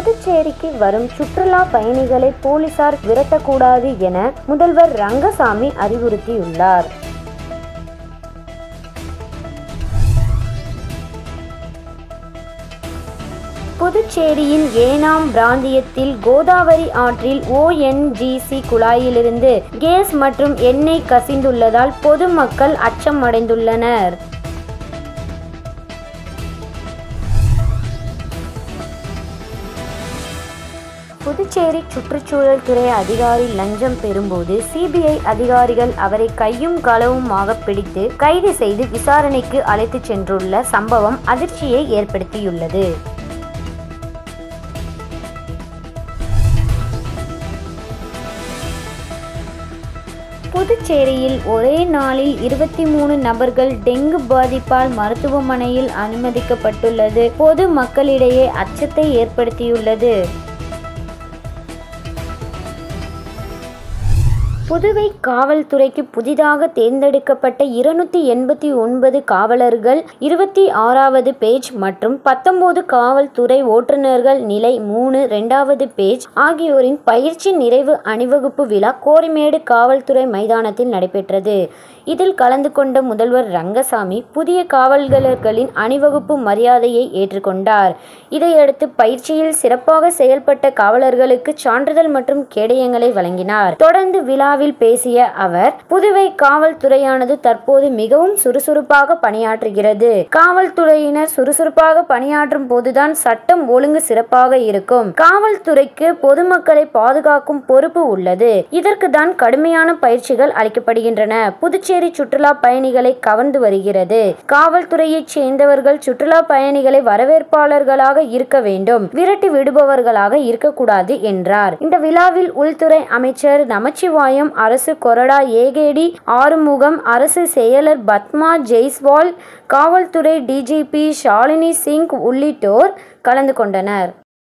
புதுச்சேரிக்கு வரும் சுற்றுலா பயணிகளை போலீசார் விரட்டக்கூடாது என முதல்வர் ரங்கசாமி அறிவுறுத்தியுள்ளார் புதுச்சேரியின் ஏனாம் பிராந்தியத்தில் கோதாவரி ஆற்றில் ஓஎன்ஜிசி குழாயிலிருந்து கேஸ் மற்றும் எண்ணெய் கசிந்துள்ளதால் பொதுமக்கள் அச்சம் அடைந்துள்ளனர் புதுச்சேரி சுற்றுச்சூழல் துறை அதிகாரி லஞ்சம் பெறும்போது சிபிஐ அதிகாரிகள் அவரை கையும் களவுமாக பிடித்து கைது செய்து விசாரணைக்கு அழைத்துச் சென்றுள்ள சம்பவம் அதிர்ச்சியை ஏற்படுத்தியுள்ளது புதுச்சேரியில் ஒரே நாளில் இருபத்தி மூணு நபர்கள் டெங்கு பாதிப்பால் மருத்துவமனையில் அனுமதிக்கப்பட்டுள்ளது பொது மக்களிடையே அச்சத்தை ஏற்படுத்தியுள்ளது புதுவை காவல்துறைக்கு புதிதாக தேர்ந்தெடுக்கப்பட்ட இருநூத்தி எண்பத்தி ஒன்பது காவலர்கள் இருபத்தி ஆறாவது பேஜ் மற்றும் பத்தொன்பது காவல்துறை ஓட்டுநர்கள் நிலை மூணு இரண்டாவது பேஜ் ஆகியோரின் பயிற்சி நிறைவு அணிவகுப்பு விழா கோரிமேடு காவல்துறை மைதானத்தில் நடைபெற்றது இதில் கலந்து கொண்ட முதல்வர் ரங்கசாமி புதிய காவல்களர்களின் அணிவகுப்பு மரியாதையை ஏற்றுக்கொண்டார் இதையடுத்து பயிற்சியில் சிறப்பாக செயல்பட்ட காவலர்களுக்கு சான்றிதழ் மற்றும் கேடயங்களை வழங்கினார் தொடர்ந்து விழாவில் பேசிய அவர் புதுவை காவல்துறையானது தற்போது மிகவும் சுறுசுறுப்பாக பணியாற்றுகிறது காவல்துறையினர் சுறுசுறுப்பாக பணியாற்றும் போதுதான் சட்டம் ஒழுங்கு சிறப்பாக இருக்கும் காவல்துறைக்கு பொதுமக்களை பாதுகாக்கும் பொறுப்பு உள்ளது இதற்கு தான் கடுமையான பயிற்சிகள் அளிக்கப்படுகின்றன புதுச்சேரி சுற்றுலா பயணிகளை கவர்ந்து வருகிறது காவல்துறையைச் சேர்ந்தவர்கள் சுற்றுலா பயணிகளை வரவேற்பாளர்களாக இருக்க வேண்டும் விரட்டி விடுபவர்களாக இருக்கக்கூடாது என்றார் இந்த விழாவில் உள்துறை அமைச்சர் நமச்சிவாயம் அரசு கொறடா ஏகேடி ஆறுமுகம் அரசு செயலர் பத்மா ஜெய்ஸ்வால் காவல்துறை டிஜிபி ஷாலினி சிங் உள்ளிட்டோர் கலந்து கொண்டனர்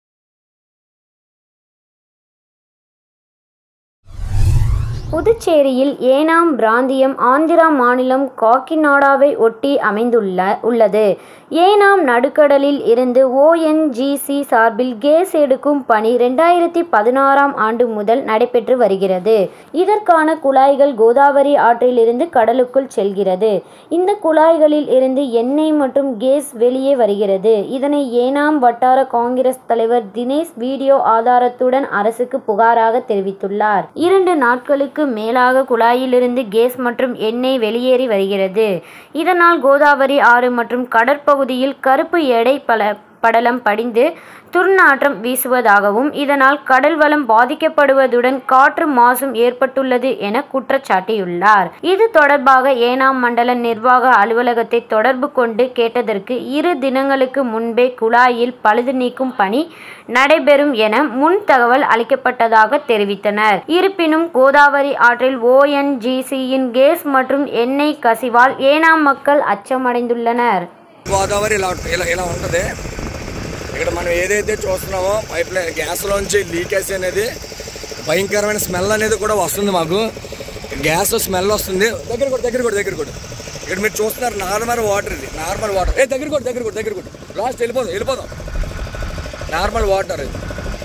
புதுச்சேரியில் ஏனாம் பிராந்தியம் ஆந்திரா மாநிலம் காக்கிநாடாவை ஒட்டி அமைந்துள்ள உள்ளது ஏனாம் நடுக்கடலில் இருந்து ஓஎன்ஜிசி சார்பில் கேஸ் எடுக்கும் பணி ரெண்டாயிரத்தி பதினாறாம் ஆண்டு முதல் நடைபெற்று வருகிறது இதற்கான குழாய்கள் கோதாவரி ஆற்றிலிருந்து கடலுக்குள் செல்கிறது இந்த குழாய்களில் இருந்து எண்ணெய் மற்றும் கேஸ் வெளியே வருகிறது இதனை ஏனாம் வட்டார காங்கிரஸ் தலைவர் தினேஷ் வீடியோ ஆதாரத்துடன் அரசுக்கு புகாராக தெரிவித்துள்ளார் இரண்டு நாட்களுக்கு மேலாக குழாயிலிருந்து கேஸ் மற்றும் எண்ணெய் வெளியேறி வருகிறது இதனால் கோதாவரி ஆறு மற்றும் கடற்பகுதியில் கருப்பு எடை பல படலம் படிந்து துர்நாற்றம் வீசுவதாகவும் இதனால் கடல் வளம் பாதிக்கப்படுவதுடன் காற்று மாசும் ஏற்பட்டுள்ளது என குற்றச்சாட்டியுள்ளார் இது தொடர்பாக ஏனாம் மண்டல நிர்வாக அலுவலகத்தை தொடர்பு கொண்டு கேட்டதற்கு இரு தினங்களுக்கு முன்பே குழாயில் பழுது நீக்கும் பணி நடைபெறும் என முன் தகவல் அளிக்கப்பட்டதாக தெரிவித்தனர் இருப்பினும் கோதாவரி ஆற்றில் ஓஎன்ஜிசியின் கேஸ் மற்றும் எண்ணெய் கசிவால் ஏனாம் மக்கள் அச்சமடைந்துள்ளனர் గోదావరి ఇలా ఇలా ఇలా ఉంటుంది ఇక్కడ మనం ఏదైతే చూస్తున్నామో పైప్ లైన్ గ్యాస్లోంచి లీకేజ్ అనేది భయంకరమైన స్మెల్ అనేది కూడా వస్తుంది మాకు గ్యాస్ స్మెల్ వస్తుంది దగ్గర కూడా దగ్గర కూడా దగ్గర కూడా ఇక్కడ మీరు చూస్తున్నారు నార్మల్ వాటర్ ఇది నార్మల్ వాటర్ ఏ దగ్గర కూడా దగ్గర కూడా దగ్గర కూడా లాస్ట్ వెళ్ళిపోదాం వెళ్ళిపోదాం నార్మల్ వాటర్ ఇది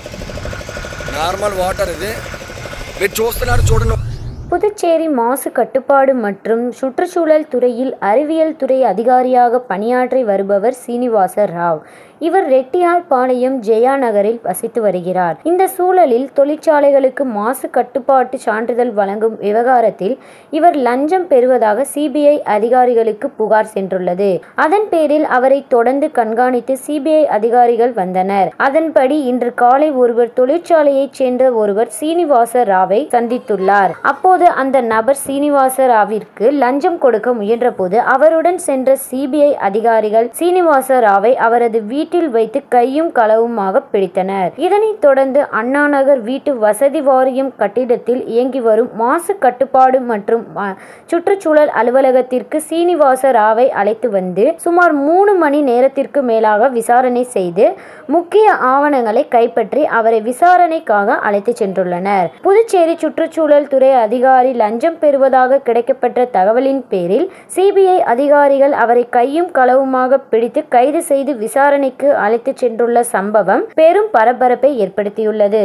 నార్మల్ వాటర్ ఇది మీరు చూస్తున్నారు చూడండి புதுச்சேரி மாசு கட்டுப்பாடு மற்றும் சுற்றுச்சூழல் துறையில் அறிவியல் துறை அதிகாரியாக பணியாற்றி வருபவர் சீனிவாச ராவ் இவர் ரெட்டியார்பாளையம் ஜெயா நகரில் வசித்து வருகிறார் இந்த சூழலில் தொழிற்சாலைகளுக்கு மாசு கட்டுப்பாட்டு சான்றிதழ் வழங்கும் விவகாரத்தில் இவர் லஞ்சம் பெறுவதாக சிபிஐ அதிகாரிகளுக்கு புகார் சென்றுள்ளது அதன் பேரில் அவரை தொடர்ந்து கண்காணித்து சிபிஐ அதிகாரிகள் வந்தனர் அதன்படி இன்று காலை ஒருவர் தொழிற்சாலையைச் சேர்ந்த ஒருவர் சீனிவாச ராவை சந்தித்துள்ளார் அப்போது அந்த நபர் சீனிவாச ராவிற்கு லஞ்சம் கொடுக்க முயன்றபோது அவருடன் சென்ற சிபிஐ அதிகாரிகள் சீனிவாச ராவை அவரது வீட்டில் வைத்து கையும் களவுமாக பிடித்தனர் இதனைத் தொடர்ந்து அண்ணா நகர் வீட்டு வசதி வாரியம் கட்டிடத்தில் இயங்கி வரும் மாசு கட்டுப்பாடு மற்றும் ம- சுற்றுச்சூழல் அலுவலகத்திற்கு சீனிவாச ராவை அழைத்து வந்து சுமார் மூணு மணி நேரத்திற்கு மேலாக விசாரணை செய்து முக்கிய ஆவணங்களை கைப்பற்றி அவரை விசாரணைக்காக அழைத்து சென்றுள்ளனர் புதுச்சேரி சுற்றுச்சூழல் துறை அதிகாரி அதிகாரி லஞ்சம் பெறுவதாக கிடைக்கப்பெற்ற தகவலின் பேரில் சிபிஐ அதிகாரிகள் அவரை கையும் களவுமாக பிடித்து கைது செய்து விசாரணைக்கு அழைத்துச் சென்றுள்ள சம்பவம் பெரும் பரபரப்பை ஏற்படுத்தியுள்ளது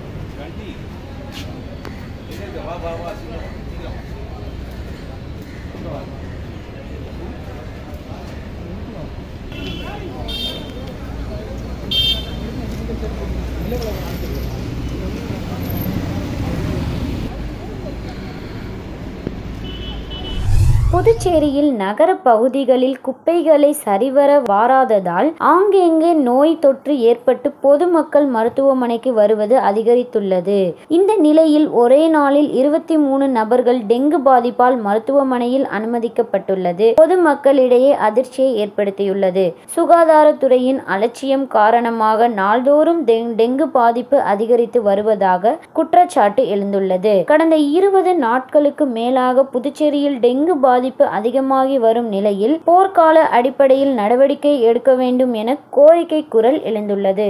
புதுச்சேரியில் நகர பகுதிகளில் குப்பைகளை சரிவர வாராததால் ஆங்கெங்கே நோய் தொற்று ஏற்பட்டு பொதுமக்கள் மருத்துவமனைக்கு வருவது அதிகரித்துள்ளது இந்த நிலையில் ஒரே நாளில் இருபத்தி மூணு நபர்கள் டெங்கு பாதிப்பால் மருத்துவமனையில் அனுமதிக்கப்பட்டுள்ளது பொதுமக்களிடையே அதிர்ச்சியை ஏற்படுத்தியுள்ளது சுகாதாரத்துறையின் அலட்சியம் காரணமாக நாள்தோறும் டெங்கு பாதிப்பு அதிகரித்து வருவதாக குற்றச்சாட்டு எழுந்துள்ளது கடந்த இருபது நாட்களுக்கு மேலாக புதுச்சேரியில் டெங்கு பாதிப்பு அதிகமாகி வரும் நிலையில் போர்க்கால அடிப்படையில் நடவடிக்கை எடுக்க வேண்டும் என கோரிக்கை குரல் எழுந்துள்ளது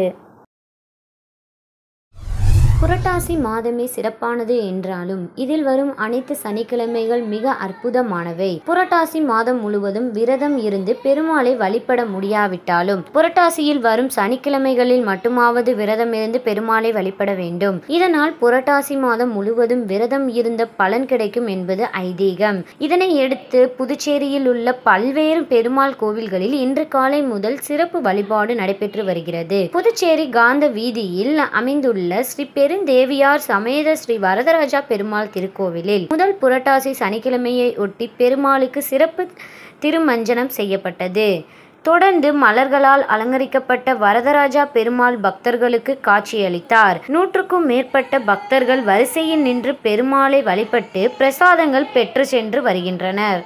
புரட்டாசி மாதமே சிறப்பானது என்றாலும் இதில் வரும் அனைத்து சனிக்கிழமைகள் மிக அற்புதமானவை புரட்டாசி மாதம் முழுவதும் விரதம் இருந்து பெருமாளை வழிபட முடியாவிட்டாலும் புரட்டாசியில் வரும் சனிக்கிழமைகளில் மட்டுமாவது விரதம் இருந்து பெருமாளை வழிபட வேண்டும் இதனால் புரட்டாசி மாதம் முழுவதும் விரதம் இருந்த பலன் கிடைக்கும் என்பது ஐதீகம் இதனை எடுத்து புதுச்சேரியில் உள்ள பல்வேறு பெருமாள் கோவில்களில் இன்று காலை முதல் சிறப்பு வழிபாடு நடைபெற்று வருகிறது புதுச்சேரி காந்த வீதியில் அமைந்துள்ள ஸ்ரீ பெருந்தேவியார் சமேத ஸ்ரீ வரதராஜா பெருமாள் திருக்கோவிலில் முதல் புரட்டாசி சனிக்கிழமையை ஒட்டி பெருமாளுக்கு சிறப்பு திருமஞ்சனம் செய்யப்பட்டது தொடர்ந்து மலர்களால் அலங்கரிக்கப்பட்ட வரதராஜா பெருமாள் பக்தர்களுக்கு காட்சியளித்தார் நூற்றுக்கும் மேற்பட்ட பக்தர்கள் வரிசையில் நின்று பெருமாளை வழிபட்டு பிரசாதங்கள் பெற்று சென்று வருகின்றனர்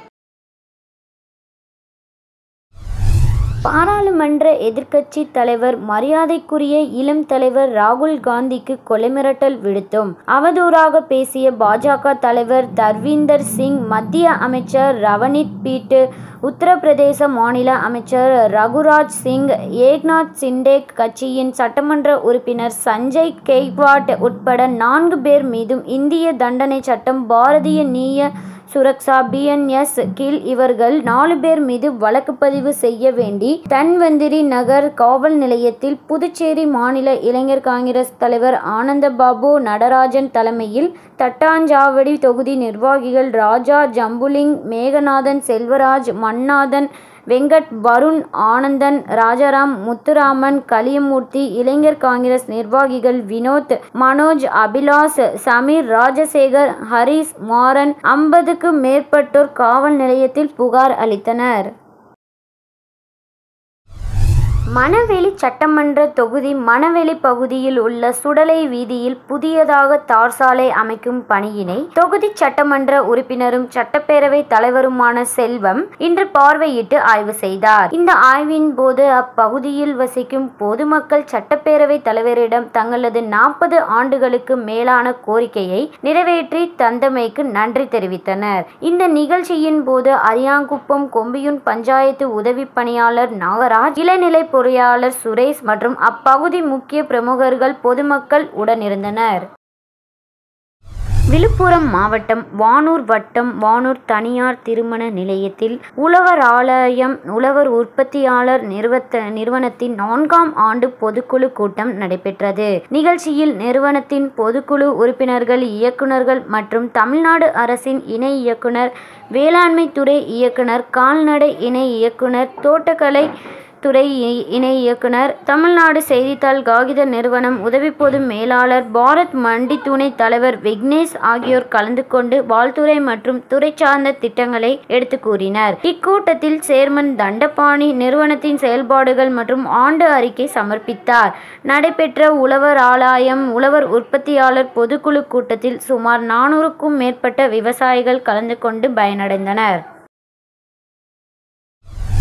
பாராளுமன்ற எதிர்க்கட்சி தலைவர் மரியாதைக்குரிய இளம் தலைவர் ராகுல் காந்திக்கு கொலை மிரட்டல் விடுத்தும் அவதூறாக பேசிய பாஜக தலைவர் தர்வீந்தர் சிங் மத்திய அமைச்சர் ரவனித் பீட்டு உத்தரப்பிரதேச மாநில அமைச்சர் ரகுராஜ் சிங் ஏக்நாத் சிண்டே கட்சியின் சட்டமன்ற உறுப்பினர் சஞ்சய் கெய்க்வாட் உட்பட நான்கு பேர் மீதும் இந்திய தண்டனை சட்டம் பாரதிய நீய சுரக்ஷா பிஎன்எஸ் கீழ் இவர்கள் நாலு பேர் மீது வழக்கு பதிவு செய்ய வேண்டி தன்வந்திரி நகர் காவல் நிலையத்தில் புதுச்சேரி மாநில இளைஞர் காங்கிரஸ் தலைவர் ஆனந்தபாபு நடராஜன் தலைமையில் தட்டாஞ்சாவடி தொகுதி நிர்வாகிகள் ராஜா ஜம்புலிங் மேகநாதன் செல்வராஜ் மன்னாதன் வெங்கட் வருண் ஆனந்தன் ராஜாராம் முத்துராமன் கலியமூர்த்தி இளைஞர் காங்கிரஸ் நிர்வாகிகள் வினோத் மனோஜ் அபிலாஷ் சமீர் ராஜசேகர் ஹரிஸ் மாறன் ஐம்பதுக்கு மேற்பட்டோர் காவல் நிலையத்தில் புகார் அளித்தனர் மணவெளி சட்டமன்ற தொகுதி மணவெளி பகுதியில் உள்ள சுடலை வீதியில் புதியதாக தார் சாலை அமைக்கும் பணியினை தொகுதி சட்டமன்ற உறுப்பினரும் சட்டப்பேரவை தலைவருமான செல்வம் இன்று பார்வையிட்டு ஆய்வு செய்தார் இந்த ஆய்வின் போது அப்பகுதியில் வசிக்கும் பொதுமக்கள் சட்டப்பேரவை தலைவரிடம் தங்களது நாற்பது ஆண்டுகளுக்கு மேலான கோரிக்கையை நிறைவேற்றி தந்தமைக்கு நன்றி தெரிவித்தனர் இந்த நிகழ்ச்சியின் போது அரியாங்குப்பம் கொம்பியூன் பஞ்சாயத்து உதவி பணியாளர் நாகராஜ் இளநிலை பொறியாளர் சுரேஷ் மற்றும் அப்பகுதி முக்கிய பிரமுகர்கள் பொதுமக்கள் உடனிருந்தனர் விழுப்புரம் மாவட்டம் வானூர் வட்டம் வானூர் தனியார் திருமண நிலையத்தில் உழவர் ஆலயம் உழவர் உற்பத்தியாளர் நிறுவத்த நிறுவனத்தின் நான்காம் ஆண்டு பொதுக்குழு கூட்டம் நடைபெற்றது நிகழ்ச்சியில் நிறுவனத்தின் பொதுக்குழு உறுப்பினர்கள் இயக்குநர்கள் மற்றும் தமிழ்நாடு அரசின் இணை இயக்குனர் வேளாண்மை துறை இயக்குனர் கால்நடை இணை இயக்குனர் தோட்டக்கலை துறை இணை இயக்குனர் தமிழ்நாடு செய்தித்தாள் காகித நிறுவனம் உதவி பொது மேலாளர் பாரத் மண்டி துணை தலைவர் விக்னேஷ் ஆகியோர் கலந்து கொண்டு வாழ்த்துறை மற்றும் துறை சார்ந்த திட்டங்களை எடுத்து கூறினர் இக்கூட்டத்தில் சேர்மன் தண்டபாணி நிறுவனத்தின் செயல்பாடுகள் மற்றும் ஆண்டு அறிக்கை சமர்ப்பித்தார் நடைபெற்ற உழவர் ஆலயம் உழவர் உற்பத்தியாளர் பொதுக்குழு கூட்டத்தில் சுமார் நானூறுக்கும் மேற்பட்ட விவசாயிகள் கலந்து கொண்டு பயனடைந்தனர்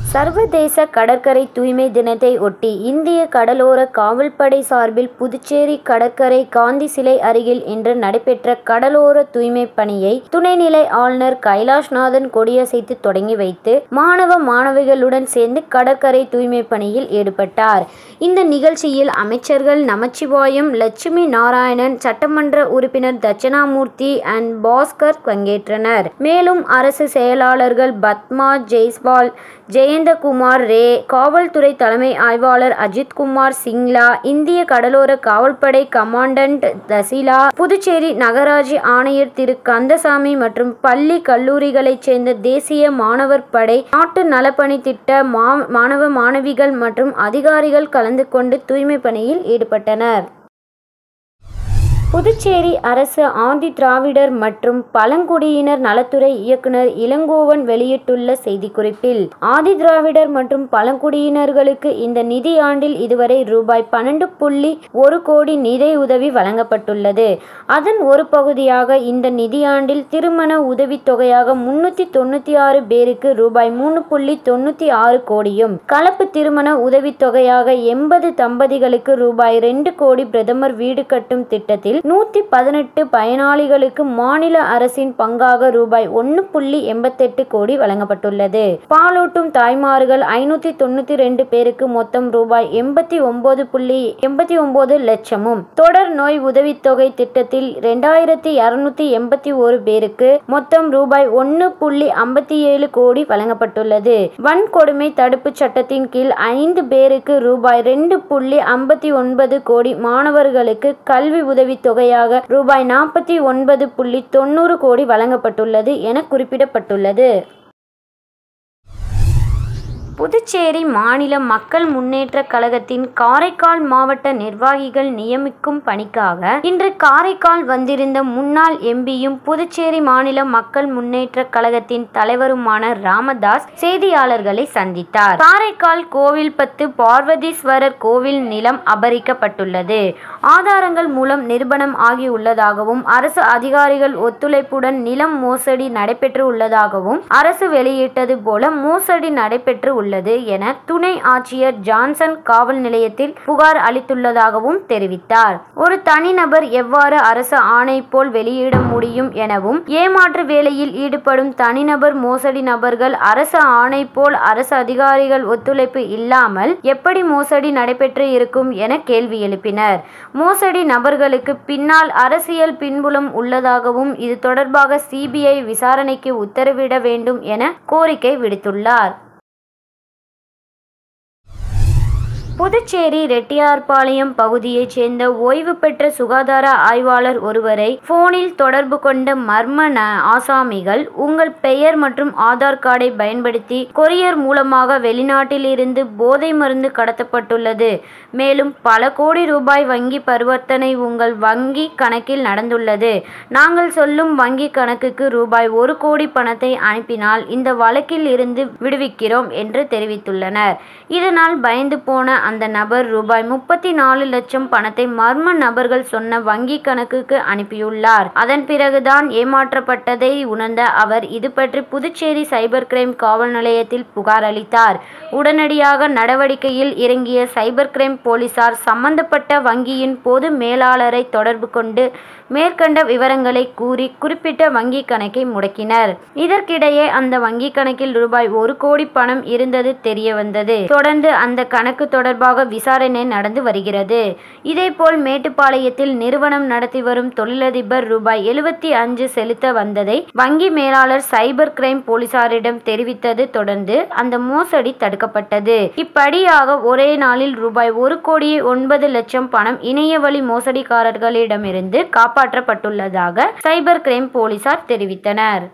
சர்வதேச கடற்கரை தூய்மை தினத்தை ஒட்டி இந்திய கடலோர காவல்படை சார்பில் புதுச்சேரி கடற்கரை காந்தி சிலை அருகில் இன்று நடைபெற்ற கடலோர தூய்மை பணியை துணைநிலை ஆளுநர் கைலாஷ்நாதன் கொடியசைத்து தொடங்கி வைத்து மாணவ மாணவிகளுடன் சேர்ந்து கடற்கரை தூய்மை பணியில் ஈடுபட்டார் இந்த நிகழ்ச்சியில் அமைச்சர்கள் நமச்சிவாயம் லட்சுமி நாராயணன் சட்டமன்ற உறுப்பினர் தட்சணாமூர்த்தி அண்ட் பாஸ்கர் பங்கேற்றனர் மேலும் அரசு செயலாளர்கள் பத்மா ஜெய்ஸ்வால் ஜெயந்தகுமார் ரே காவல்துறை தலைமை ஆய்வாளர் அஜித்குமார் சிங்லா இந்திய கடலோர காவல்படை கமாண்டன்ட் தசிலா புதுச்சேரி நகராட்சி ஆணையர் திரு கந்தசாமி மற்றும் பள்ளி கல்லூரிகளைச் சேர்ந்த தேசிய மாணவர் படை நாட்டு நலப்பணி திட்ட மா மாணவ மாணவிகள் மற்றும் அதிகாரிகள் கலந்து கொண்டு தூய்மை பணியில் ஈடுபட்டனர் புதுச்சேரி அரசு ஆதி திராவிடர் மற்றும் பழங்குடியினர் நலத்துறை இயக்குனர் இளங்கோவன் வெளியிட்டுள்ள செய்திக்குறிப்பில் ஆதி திராவிடர் மற்றும் பழங்குடியினர்களுக்கு இந்த நிதி ஆண்டில் இதுவரை ரூபாய் பன்னெண்டு புள்ளி ஒரு கோடி நிதியுதவி வழங்கப்பட்டுள்ளது அதன் ஒரு பகுதியாக இந்த நிதியாண்டில் திருமண உதவித்தொகையாக முன்னூத்தி தொண்ணூத்தி ஆறு பேருக்கு ரூபாய் மூணு புள்ளி தொண்ணூத்தி ஆறு கோடியும் கலப்பு திருமண உதவித்தொகையாக எண்பது தம்பதிகளுக்கு ரூபாய் ரெண்டு கோடி பிரதமர் வீடு கட்டும் திட்டத்தில் நூத்தி பதினெட்டு பயனாளிகளுக்கு மாநில அரசின் பங்காக ரூபாய் ஒன்னு புள்ளி எண்பத்தெட்டு கோடி வழங்கப்பட்டுள்ளது பாலூட்டும் தாய்மார்கள் ஐநூத்தி தொண்ணூத்தி ரெண்டு பேருக்கு மொத்தம் ரூபாய் எண்பத்தி ஒன்பது புள்ளி எண்பத்தி ஒன்பது லட்சமும் தொடர் நோய் உதவித்தொகை திட்டத்தில் இரண்டாயிரத்தி இருநூத்தி எண்பத்தி ஒரு பேருக்கு மொத்தம் ரூபாய் ஒன்னு புள்ளி ஐம்பத்தி ஏழு கோடி வழங்கப்பட்டுள்ளது வன்கொடுமை தடுப்பு சட்டத்தின் கீழ் ஐந்து பேருக்கு ரூபாய் ரெண்டு புள்ளி ஐம்பத்தி ஒன்பது கோடி மாணவர்களுக்கு கல்வி உதவி தொகையாக ரூபாய் நாற்பத்தி ஒன்பது புள்ளி தொண்ணூறு கோடி வழங்கப்பட்டுள்ளது என குறிப்பிடப்பட்டுள்ளது புதுச்சேரி மாநில மக்கள் முன்னேற்ற கழகத்தின் காரைக்கால் மாவட்ட நிர்வாகிகள் நியமிக்கும் பணிக்காக இன்று காரைக்கால் வந்திருந்த முன்னாள் எம்பியும் புதுச்சேரி மாநில மக்கள் முன்னேற்ற கழகத்தின் தலைவருமான ராமதாஸ் செய்தியாளர்களை சந்தித்தார் காரைக்கால் கோவில்பத்து பார்வதீஸ்வரர் கோவில் நிலம் அபகரிக்கப்பட்டுள்ளது ஆதாரங்கள் மூலம் நிரூபணம் ஆகியுள்ளதாகவும் அரசு அதிகாரிகள் ஒத்துழைப்புடன் நிலம் மோசடி நடைபெற்று உள்ளதாகவும் அரசு வெளியிட்டது போல மோசடி நடைபெற்று உள்ளது என துணை ஆட்சியர் ஜான்சன் காவல் நிலையத்தில் புகார் அளித்துள்ளதாகவும் தெரிவித்தார் ஒரு தனிநபர் எவ்வாறு அரசு ஆணை போல் வெளியிட முடியும் எனவும் ஏமாற்று வேலையில் ஈடுபடும் தனிநபர் மோசடி நபர்கள் அரசு ஆணை போல் அரசு அதிகாரிகள் ஒத்துழைப்பு இல்லாமல் எப்படி மோசடி நடைபெற்று இருக்கும் என கேள்வி எழுப்பினர் மோசடி நபர்களுக்கு பின்னால் அரசியல் பின்புலம் உள்ளதாகவும் இது தொடர்பாக சிபிஐ விசாரணைக்கு உத்தரவிட வேண்டும் என கோரிக்கை விடுத்துள்ளார் புதுச்சேரி ரெட்டியார்பாளையம் பகுதியைச் சேர்ந்த ஓய்வு பெற்ற சுகாதார ஆய்வாளர் ஒருவரை போனில் தொடர்பு கொண்ட மர்ம ந- ஆசாமிகள் உங்கள் பெயர் மற்றும் ஆதார் கார்டை பயன்படுத்தி கொரியர் மூலமாக வெளிநாட்டில் இருந்து போதை மருந்து கடத்தப்பட்டுள்ளது மேலும் பல கோடி ரூபாய் வங்கி பரிவர்த்தனை உங்கள் வங்கி கணக்கில் நடந்துள்ளது நாங்கள் சொல்லும் வங்கி கணக்குக்கு ரூபாய் ஒரு கோடி பணத்தை அனுப்பினால் இந்த வழக்கில் இருந்து விடுவிக்கிறோம் என்று தெரிவித்துள்ளனர் இதனால் பயந்து போன அந்த நபர் ரூபாய் முப்பத்தி நாலு லட்சம் பணத்தை மர்ம நபர்கள் சொன்ன வங்கி கணக்குக்கு அனுப்பியுள்ளார் அதன் பிறகுதான் ஏமாற்றப்பட்டதை உணர்ந்த அவர் இது பற்றி புதுச்சேரி சைபர் கிரைம் காவல் நிலையத்தில் புகார் அளித்தார் உடனடியாக நடவடிக்கையில் இறங்கிய சைபர் கிரைம் போலீசார் சம்பந்தப்பட்ட வங்கியின் பொது மேலாளரை தொடர்பு கொண்டு மேற்கண்ட விவரங்களை கூறி குறிப்பிட்ட வங்கி கணக்கை முடக்கினர் இதற்கிடையே அந்த வங்கி கணக்கில் ரூபாய் ஒரு கோடி பணம் இருந்தது தெரிய வந்தது தொடர்ந்து அந்த கணக்கு தொடர்பாக விசாரணை நடந்து வருகிறது இதேபோல் மேட்டுப்பாளையத்தில் நிறுவனம் நடத்தி வரும் தொழிலதிபர் ரூபாய் எழுபத்தி அஞ்சு செலுத்த வந்ததை வங்கி மேலாளர் சைபர் கிரைம் போலீசாரிடம் தெரிவித்தது தொடர்ந்து அந்த மோசடி தடுக்கப்பட்டது இப்படியாக ஒரே நாளில் ரூபாய் ஒரு கோடியே ஒன்பது லட்சம் பணம் இணைய வழி மோசடிக்காரர்களிடமிருந்து காப்பாற்றப்பட்டுள்ளதாக சைபர் கிரைம் போலீசார் தெரிவித்தனர்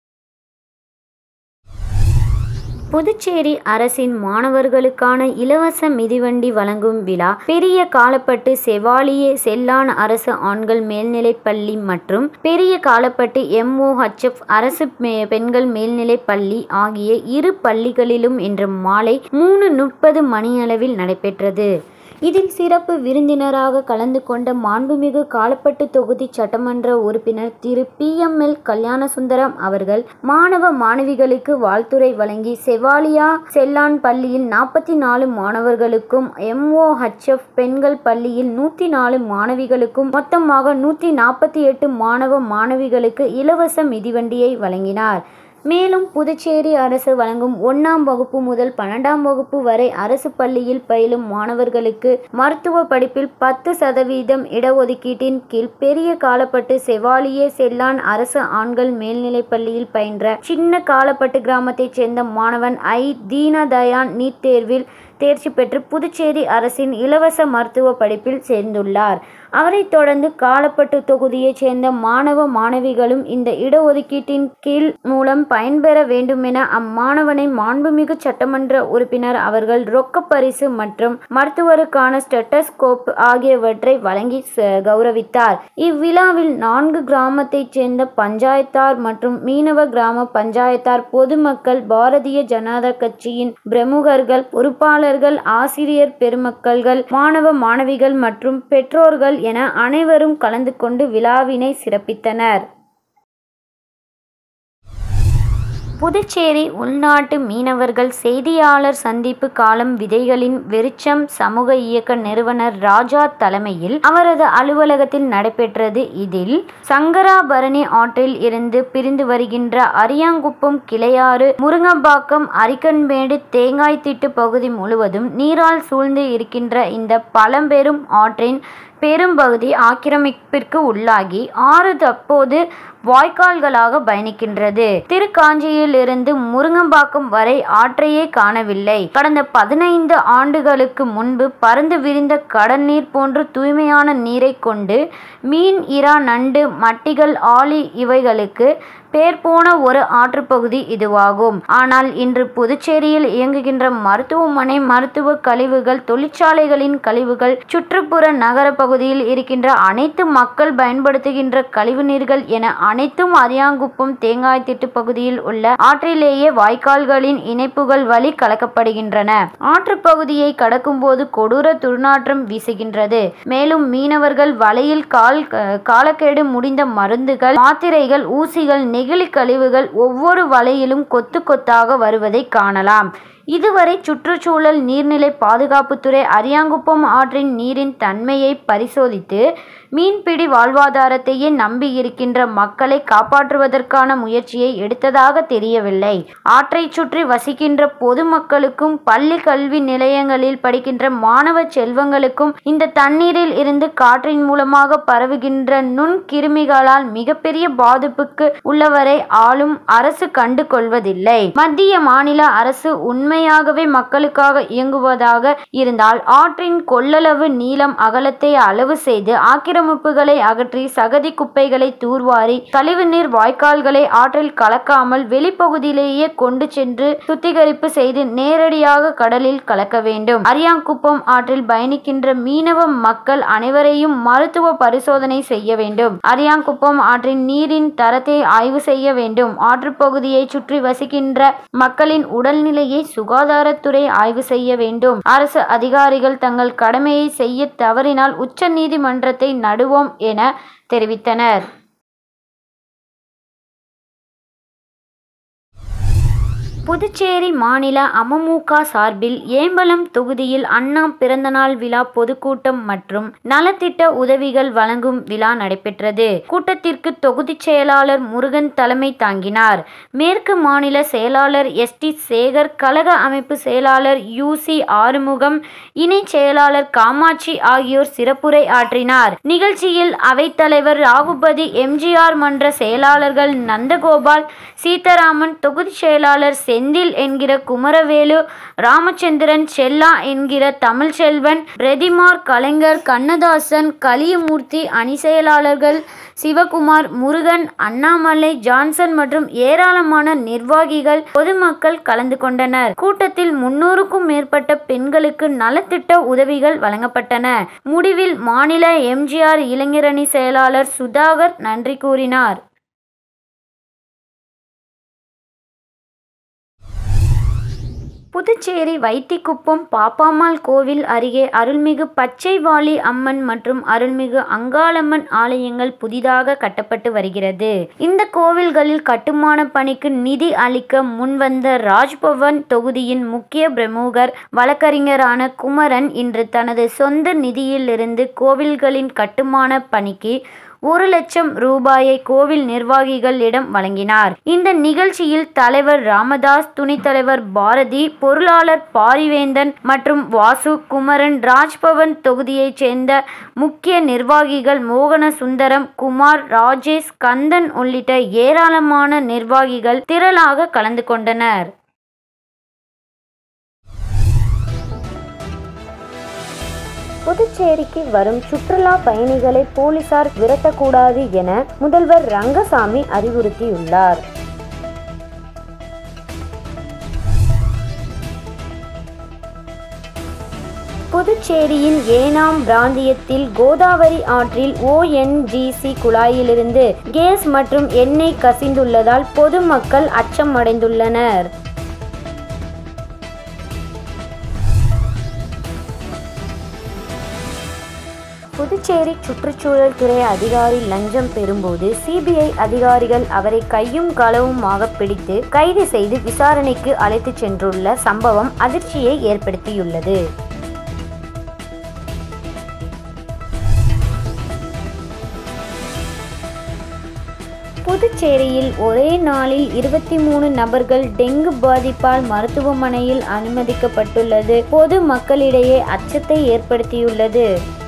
புதுச்சேரி அரசின் மாணவர்களுக்கான இலவச மிதிவண்டி வழங்கும் விழா பெரிய காலப்பட்டு செவாலியே செல்லான் அரசு ஆண்கள் மேல்நிலைப் பள்ளி மற்றும் பெரிய காலப்பட்டு எம்ஓஹெச்எஃப் அரசு மே- பெண்கள் மேல்நிலைப் பள்ளி ஆகிய இரு பள்ளிகளிலும் இன்று மாலை மூணு முப்பது மணியளவில் நடைபெற்றது இதில் சிறப்பு விருந்தினராக கலந்து கொண்ட மாண்புமிகு காலப்பட்டு தொகுதி சட்டமன்ற உறுப்பினர் திரு பி எம் எல் கல்யாணசுந்தரம் அவர்கள் மாணவ மாணவிகளுக்கு வாழ்த்துரை வழங்கி செவாலியா செல்லான் பள்ளியில் நாற்பத்தி நாலு மாணவர்களுக்கும் எம்ஓஹெச்எஃப் பெண்கள் பள்ளியில் நூற்றி நாலு மாணவிகளுக்கும் மொத்தமாக நூற்றி நாற்பத்தி எட்டு மாணவ மாணவிகளுக்கு இலவச மிதிவண்டியை வழங்கினார் மேலும் புதுச்சேரி அரசு வழங்கும் ஒன்றாம் வகுப்பு முதல் பன்னெண்டாம் வகுப்பு வரை அரசு பள்ளியில் பயிலும் மாணவர்களுக்கு மருத்துவ படிப்பில் பத்து சதவீதம் இடஒதுக்கீட்டின் கீழ் பெரிய காலப்பட்டு செவாலியே செல்லான் அரசு ஆண்கள் மேல்நிலைப் பள்ளியில் பயின்ற சின்ன காலப்பட்டு கிராமத்தைச் சேர்ந்த மாணவன் ஐ தீனதயான் நீட் தேர்வில் தேர்ச்சி பெற்று புதுச்சேரி அரசின் இலவச மருத்துவ படிப்பில் சேர்ந்துள்ளார் அவரைத் தொடர்ந்து காலப்பட்டு தொகுதியைச் சேர்ந்த மாணவ மாணவிகளும் இந்த இடஒதுக்கீட்டின் கீழ் மூலம் பயன்பெற வேண்டுமென அம்மாணவனை மாண்புமிகு சட்டமன்ற உறுப்பினர் அவர்கள் ரொக்க பரிசு மற்றும் மருத்துவருக்கான ஸ்டெட்டஸ்கோப் ஆகியவற்றை வழங்கி ச- கௌரவித்தார் இவ்விழாவில் நான்கு கிராமத்தைச் சேர்ந்த பஞ்சாயத்தார் மற்றும் மீனவ கிராம பஞ்சாயத்தார் பொதுமக்கள் பாரதிய ஜனதா கட்சியின் பிரமுகர்கள் பொறுப்பாளர்கள் ஆசிரியர் பெருமக்கள்கள் மாணவ மாணவிகள் மற்றும் பெற்றோர்கள் என அனைவரும் கலந்து கொண்டு விழாவினை சிறப்பித்தனர் புதுச்சேரி உள்நாட்டு மீனவர்கள் செய்தியாளர் சந்திப்பு காலம் விதைகளின் வெறிச்சம் சமூக இயக்க நிறுவனர் ராஜா தலைமையில் அவரது அலுவலகத்தில் நடைபெற்றது இதில் சங்கராபரணி ஆற்றில் இருந்து பிரிந்து வருகின்ற அரியாங்குப்பம் கிளையாறு முருங்கம்பாக்கம் அரிக்கன்மேடு தேங்காய்த்திட்டு பகுதி முழுவதும் நீரால் சூழ்ந்து இருக்கின்ற இந்த பழம்பெரும் ஆற்றின் பெரும்பகுதி ஆக்கிரமிப்பிற்கு உள்ளாகி ஆறு தற்போது வாய்க்கால்களாக பயணிக்கின்றது திருக்காஞ்சியிலிருந்து முருங்கம்பாக்கம் வரை ஆற்றையே காணவில்லை கடந்த பதினைந்து ஆண்டுகளுக்கு முன்பு பறந்து விரிந்த கடல் நீர் போன்று தூய்மையான நீரை கொண்டு மீன் இறா நண்டு மட்டிகள் ஆளி இவைகளுக்கு பேர் போன ஒரு ஆற்றுப்பகுதி இதுவாகும் ஆனால் இன்று புதுச்சேரியில் இயங்குகின்ற மருத்துவமனை மருத்துவ கழிவுகள் தொழிற்சாலைகளின் கழிவுகள் சுற்றுப்புற நகர பகுதியில் இருக்கின்ற அனைத்து மக்கள் பயன்படுத்துகின்ற கழிவு நீர்கள் என அனைத்தும் அரியாங்குப்பம் தேங்காய் திட்டு பகுதியில் உள்ள ஆற்றிலேயே வாய்க்கால்களின் இணைப்புகள் வழி கலக்கப்படுகின்றன ஆற்றுப்பகுதியை கடக்கும்போது கொடூர துர்நாற்றம் வீசுகின்றது மேலும் மீனவர்கள் வலையில் கால் காலக்கெடு முடிந்த மருந்துகள் மாத்திரைகள் ஊசிகள் நெகிழி கழிவுகள் ஒவ்வொரு வலையிலும் கொத்து கொத்தாக வருவதை காணலாம் இதுவரை சுற்றுச்சூழல் நீர்நிலை பாதுகாப்புத்துறை அரியாங்குப்பம் ஆற்றின் நீரின் தன்மையை பரிசோதித்து மீன்பிடி வாழ்வாதாரத்தையே நம்பி இருக்கின்ற மக்களை காப்பாற்றுவதற்கான முயற்சியை எடுத்ததாக தெரியவில்லை ஆற்றை சுற்றி வசிக்கின்ற பொதுமக்களுக்கும் பள்ளி கல்வி நிலையங்களில் படிக்கின்ற மாணவ செல்வங்களுக்கும் இந்த தண்ணீரில் இருந்து காற்றின் மூலமாக பரவுகின்ற நுண் கிருமிகளால் மிகப்பெரிய பாதிப்புக்கு உள்ளவரை ஆளும் அரசு கண்டு கொள்வதில்லை மத்திய மாநில அரசு உண்மையாகவே மக்களுக்காக இயங்குவதாக இருந்தால் ஆற்றின் கொள்ளளவு நீளம் அகலத்தை அளவு செய்து ஆக்கிரமிப்புகளை அகற்றி சகதி குப்பைகளை தூர்வாரி கழிவுநீர் வாய்க்கால்களை ஆற்றில் கலக்காமல் வெளிப்பகுதியிலேயே கொண்டு சென்று சுத்திகரிப்பு செய்து நேரடியாக கடலில் கலக்க வேண்டும் அரியாங்குப்பம் ஆற்றில் பயணிக்கின்ற மீனவ மக்கள் அனைவரையும் மருத்துவ பரிசோதனை செய்ய வேண்டும் அரியாங்குப்பம் ஆற்றின் நீரின் தரத்தை ஆய்வு செய்ய வேண்டும் ஆற்றுப்பகுதியை சுற்றி வசிக்கின்ற மக்களின் உடல்நிலையை சுகாதாரத்துறை ஆய்வு செய்ய வேண்டும் அரசு அதிகாரிகள் தங்கள் கடமையை செய்ய தவறினால் உச்ச நீதிமன்றத்தை நடுவோம் என தெரிவித்தனர் புதுச்சேரி மாநில அமமுக சார்பில் ஏம்பலம் தொகுதியில் அண்ணா பிறந்தநாள் விழா பொதுக்கூட்டம் மற்றும் நலத்திட்ட உதவிகள் வழங்கும் விழா நடைபெற்றது கூட்டத்திற்கு தொகுதி செயலாளர் முருகன் தலைமை தாங்கினார் மேற்கு மாநில செயலாளர் எஸ் டி சேகர் கழக அமைப்பு செயலாளர் யூ சி ஆறுமுகம் இணை செயலாளர் காமாட்சி ஆகியோர் சிறப்புரை ஆற்றினார் நிகழ்ச்சியில் அவைத்தலைவர் ராகுபதி எம்ஜிஆர் மன்ற செயலாளர்கள் நந்தகோபால் சீதாராமன் தொகுதி செயலாளர் செந்தில் என்கிற குமரவேலு ராமச்சந்திரன் செல்லா என்கிற தமிழ்ச்செல்வன் பிரதிமார் கலைஞர் கண்ணதாசன் கலியமூர்த்தி அணி செயலாளர்கள் சிவகுமார் முருகன் அண்ணாமலை ஜான்சன் மற்றும் ஏராளமான நிர்வாகிகள் பொதுமக்கள் கலந்து கொண்டனர் கூட்டத்தில் முன்னூறுக்கும் மேற்பட்ட பெண்களுக்கு நலத்திட்ட உதவிகள் வழங்கப்பட்டன முடிவில் மாநில எம்ஜிஆர் இளைஞரணி செயலாளர் சுதாகர் நன்றி கூறினார் புதுச்சேரி வைத்திக்குப்பம் பாப்பாம்மாள் கோவில் அருகே அருள்மிகு பச்சைவாளி அம்மன் மற்றும் அருள்மிகு அங்காளம்மன் ஆலயங்கள் புதிதாக கட்டப்பட்டு வருகிறது இந்த கோவில்களில் கட்டுமான பணிக்கு நிதி அளிக்க முன்வந்த ராஜ்பவன் தொகுதியின் முக்கிய பிரமுகர் வழக்கறிஞரான குமரன் இன்று தனது சொந்த நிதியிலிருந்து கோவில்களின் கட்டுமான பணிக்கு ஒரு லட்சம் ரூபாயை கோவில் நிர்வாகிகளிடம் வழங்கினார் இந்த நிகழ்ச்சியில் தலைவர் ராமதாஸ் துணைத் தலைவர் பாரதி பொருளாளர் பாரிவேந்தன் மற்றும் வாசு குமரன் ராஜ்பவன் தொகுதியைச் சேர்ந்த முக்கிய நிர்வாகிகள் மோகன சுந்தரம் குமார் ராஜேஷ் கந்தன் உள்ளிட்ட ஏராளமான நிர்வாகிகள் திரளாக கலந்து கொண்டனர் புதுச்சேரிக்கு வரும் சுற்றுலா பயணிகளை போலீசார் விரட்டக்கூடாது என முதல்வர் ரங்கசாமி அறிவுறுத்தியுள்ளார் புதுச்சேரியின் ஏனாம் பிராந்தியத்தில் கோதாவரி ஆற்றில் ஓஎன்ஜிசி குழாயிலிருந்து கேஸ் மற்றும் எண்ணெய் கசிந்துள்ளதால் பொதுமக்கள் அச்சம் அடைந்துள்ளனர் புதுச்சேரி சுற்றுச்சூழல் துறை அதிகாரி லஞ்சம் பெறும்போது சிபிஐ அதிகாரிகள் அவரை கையும் களவுமாக பிடித்து கைது செய்து விசாரணைக்கு அழைத்துச் சென்றுள்ள சம்பவம் அதிர்ச்சியை ஏற்படுத்தியுள்ளது புதுச்சேரியில் ஒரே நாளில் இருபத்தி மூணு நபர்கள் டெங்கு பாதிப்பால் மருத்துவமனையில் அனுமதிக்கப்பட்டுள்ளது பொது மக்களிடையே அச்சத்தை ஏற்படுத்தியுள்ளது